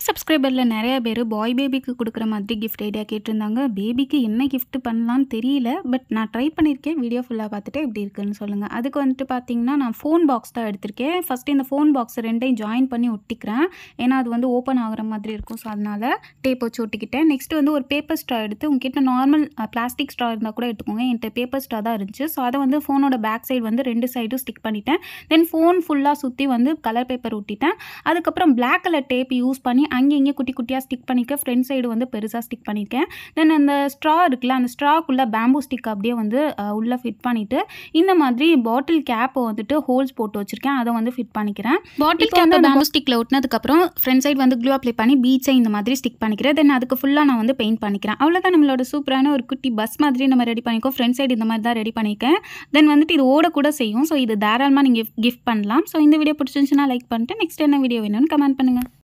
சப்ஸ்கிரைபரில் நிறைய பேர் பாய் பேபிக்கு கொடுக்குற மாதிரி கிஃப்ட் ஐடியா கேட்டிருந்தாங்க பேபிக்கு என்ன gift பண்ணலான்னு தெரியல பட் நான் ட்ரை பண்ணியிருக்கேன் வீடியோ ஃபுல்லாக பார்த்துட்டு எப்படி இருக்குன்னு சொல்லுங்கள் அதுக்கு வந்துட்டு பார்த்தீங்கன்னா நான் ஃபோன் பாக்ஸ் தான் எடுத்திருக்கேன் ஃபஸ்ட்டு இந்த ஃபோன் பாக்ஸ் ரெண்டையும் ஜாயின் பண்ணி ஒட்டிக்கிறேன் ஏன்னா அது வந்து ஓப்பன் ஆகுற மாதிரி இருக்கும் ஸோ அதனால் டேப் வச்சு ஒட்டிக்கிட்டேன் நெக்ஸ்ட் வந்து ஒரு பேப்பர் ஸ்ட்ரா எடுத்து உங்ககிட்ட நார்மல் பிளாஸ்டிக் ஸ்ட்ரா இருந்தால் கூட எடுத்துக்கோங்க என்கிட்ட பேப்பர் ஸ்ட்ரா தான் இருந்துச்சு ஸோ அதை வந்து ஃபோனோட பேக் சைடு வந்து ரெண்டு சைடும் ஸ்டிக் பண்ணிட்டேன் தென் ஃபோன் ஃபுல்லாக சுற்றி வந்து கலர் பேப்பர் ஒட்டிட்டேன் அதுக்கப்புறம் பிளாக் கலர் டேப் யூஸ் பண்ணி அங்கே இங்கே குட்டி குட்டியாக ஸ்டிக் பண்ணிக்க ஃப்ரண்ட் சைடு வந்து பெருசாக ஸ்டிக் பண்ணியிருக்கேன் தென் அந்த ஸ்ட்ரா இருக்குல்ல அந்த ஸ்ட்ராக்குள்ளே பேம்பூ ஸ்டிக் அப்படியே வந்து அஹ், உள்ள ஃபிட் பண்ணிவிட்டு இந்த மாதிரி பாட்டில் கேப்பை வந்துட்டு ஹோல்ஸ் போட்டு வச்சுருக்கேன் அதை வந்து ஃபிட் பண்ணிக்கிறேன் பாட்டில் இப்போ கேப்பை வந்து பேம்பூ ஸ்டிக்கில் ஒட்டினதுக்கப்புறம் ஃப்ரண்ட் சைடு வந்து க்ளூ அப்ளை பண்ணி பீச்சை இந்த மாதிரி ஸ்டிக் பண்ணிக்கிறேன் தென் அதுக்கு ஃபுல்லாக நான் வந்து பெயிண்ட் பண்ணிக்கிறேன் அவ்வளோதான் நம்மளோட சூப்பரான ஒரு குட்டி பஸ் மாதிரி நம்ம ரெடி பண்ணிக்கோ ஃப்ரண்ட் சைடு இந்த மாதிரி தான் ரெடி பண்ணியிருக்கேன் தென் வந்துட்டு இது ஓட கூட செய்யும் ஸோ இது தாராளமாக நீங்கள் கிஃப்ட் பண்ணலாம் ஸோ இந்த வீடியோ பிடிச்சிருந்துச்சுன்னா லைக் பண்ணிட்டு நெக்ஸ்ட் என்ன வீடியோ வேணும்னு கமெண்ட் பண்ணுங்கள்